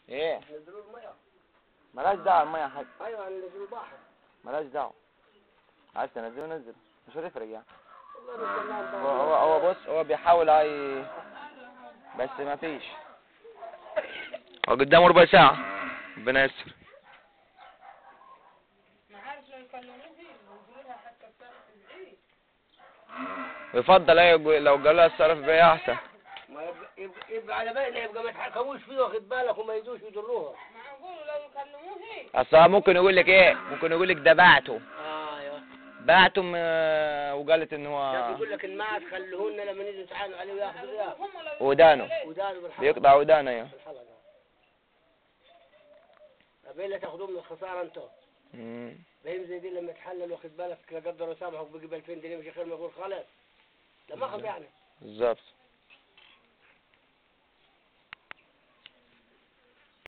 ايه نزلوا المية ملاش دعوه الميه يا حاج ايوه نزلوا البحر ملاش دعوه عايز تنزله نزل مش هتفرق يعني والله نزلناهم هو هو هو بص هو بيحاول اي بس ما فيش هو قدامه ربع ساعة ربنا يستر ما عارف لو يكلموه يقولوا حتى الصرف بعيد ويفضل ايه يقول- لو قالوا الصرف بيه احسن ما يبقى, يبقى, يبقى على بالنا يبقى ما يتحكموش فيه واخد بالك وما يجوش يضروها معقول لو يكلموه هيك اصل ممكن يقول لك ايه ممكن يقول لك ده بعته ايوه بعته م- وقالت ان هو ده بيقول لك الماس خلوهن لما يجوا يتعاملوا عليه وياخذوا اياه هم لو ودانه ودانوا بالحلقة بيقطع ودانه ايوه بالحلقة قبل لا تاخذوه من الخسارة انتم مم. بهم زي دي لما يتحلل واخد بالك لا قدروا سامحك بقي ب 2000 جنيه مش خير ما يقول خلاص لا ما اخذ يعني بالظبط